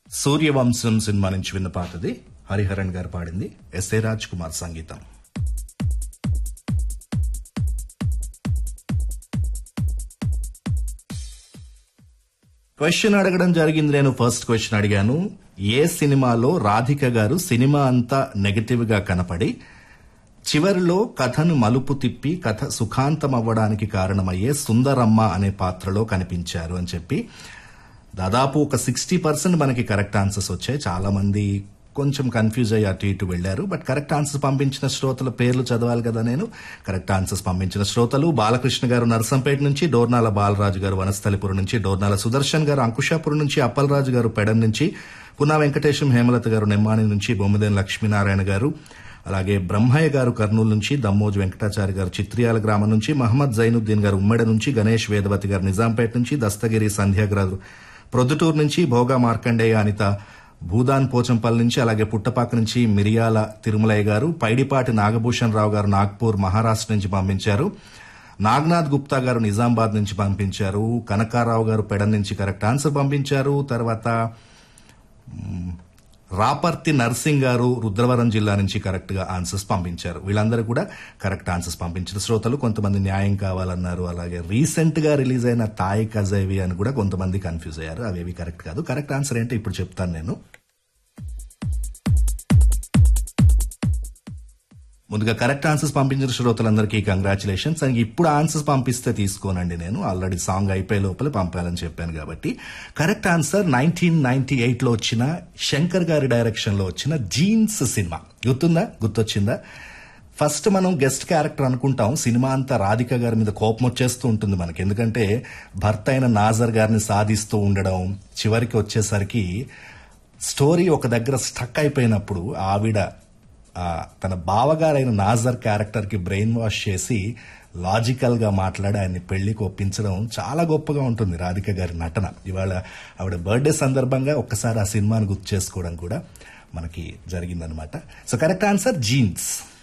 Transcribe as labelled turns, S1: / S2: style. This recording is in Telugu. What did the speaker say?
S1: సూర్యవంశం సినిమా నుంచి విన్న పాటది హరిహరన్ గారు పాడింది ఎస్ఏ రాజ్ కుమార్ సంగీతం క్వశ్చన్ అడగడం జరిగింది నేను ఫస్ట్ క్వశ్చన్ అడిగాను ఏ సినిమాలో రాధిక గారు సినిమా అంతా నెగటివ్ గా కనపడి చివరిలో కథను మలుపు తిప్పి కథ సుఖాంతం అవ్వడానికి కారణమయ్యే సుందరమ్మ అనే పాత్రలో కనిపించారు అని చెప్పి దాదాపు ఒక సిక్స్టీ పర్సెంట్ మనకి కరెక్ట్ ఆన్సర్స్ వచ్చాయి చాలా మంది కొంచెం కన్ఫ్యూజ్ అయ్యి అటు ఇటు వెళ్లారు బట్ కరెక్ట్ ఆన్సర్స్ పంపించిన శ్రోతల పేర్లు చదవాలి కదా నేను కరెక్ట్ ఆన్సర్స్ పంపించిన శ్రోతలు బాలకృష్ణ గారు నర్సంపేట నుంచి డోర్నాల బాలరాజు గారు వనస్థలిపురం నుంచి డోర్నాల సుదర్శన్ గారు అంకుశాపురం నుంచి అప్పలరాజు గారు పెడన్ నుంచి పునా వెంకటేశం హేమలత గారు నెమ్మాని నుంచి బొమ్మిదేని లక్ష్మీనారాయణ గారు అలాగే బ్రహ్మయ్య గారు కర్నూలు నుంచి దమ్మోజు వెంకటాచారి గారు చిత్రియాల గ్రామం నుంచి మహమ్మద్ జైనుద్దీన్ గారు ఉమ్మడి నుంచి గణేష్ వేదవతి గారు నిజాంపేట నుంచి దస్తగిరి సంధ్య గారు ప్రొద్దుటూరు నుంచి భోగా మార్కండేయ అనిత భూదాన్ పోచంపల్లి నుంచి అలాగే పుట్టపాక నుంచి మిరియాల తిరుమలయ్య గారు పైడిపాటి నాగభూషణ్ రావు గారు నాగ్పూర్ మహారాష్ట్ర నుంచి పంపించారు నాగ్నాథ్ గుప్తా గారు నిజామాబాద్ నుంచి పంపించారు కనకారావు గారు పెడ నుంచి కరెక్ట్ ఆన్సర్ పంపించారు తర్వాత మ్, రాపర్తి నర్సింగ్ గారు రుద్రవరం జిల్లా నుంచి కరెక్ట్ గా ఆన్సర్స్ పంపించారు వీళ్ళందరూ కూడా కరెక్ట్ ఆన్సర్స్ పంపించిన శ్రోతలు కొంతమంది న్యాయం కావాలన్నారు అలాగే రీసెంట్ గా రిలీజ్ అయిన తాయి కజైవి అని కూడా కొంతమంది కన్ఫ్యూజ్ అయ్యారు అవేవి కరెక్ట్ కాదు కరెక్ట్ ఆన్సర్ ఏంటో ఇప్పుడు చెప్తాను నేను ముందుగా కరెక్ట్ ఆన్సర్స్ పంపించిన శ్రోతలందరికీ కంగ్రాచులేషన్స్ అండ్ ఇప్పుడు ఆన్సర్స్ పంపిస్తే తీసుకోనండి నేను ఆల్రెడీ సాంగ్ అయిపోయే లోపల పంపాలని చెప్పాను కాబట్టి correct answer nineteen ninety eight లో వచ్చిన శంకర్ గారి డైరెక్షన్ లో వచ్చిన జీన్స్ సినిమా గుర్తుందా గుర్తొచ్చిందా ఫస్ట్ మనం గెస్ట్ క్యారెక్టర్ అనుకుంటాం సినిమా అంతా రాధిక గారి మీద కోపం వచ్చేస్తూ ఉంటుంది మనకి ఎందుకంటే భర్త అయిన నాజర్ గారిని సాధిస్తూ ఉండడం చివరికి వచ్చేసరికి స్టోరీ ఒక దగ్గర స్టక్ అయిపోయినప్పుడు ఆవిడ ఆ, తన బావగారైన నాజర్ క్యారెక్టర్ కి బ్రెయిన్ వాష్ చేసి లాజికల్ గా మాట్లాడి ఆయన్ని పెళ్లికి ఒప్పించడం చాలా గొప్పగా ఉంటుంది రాధిక గారి నటన ఇవాళ ఆవిడ బర్త్డే సందర్భంగా ఒక్కసారి ఆ సినిమాను గుర్తు చేసుకోవడం కూడా మనకి జరిగిందనమాట సో కరెక్ట్ ఆన్సర్ జీన్స్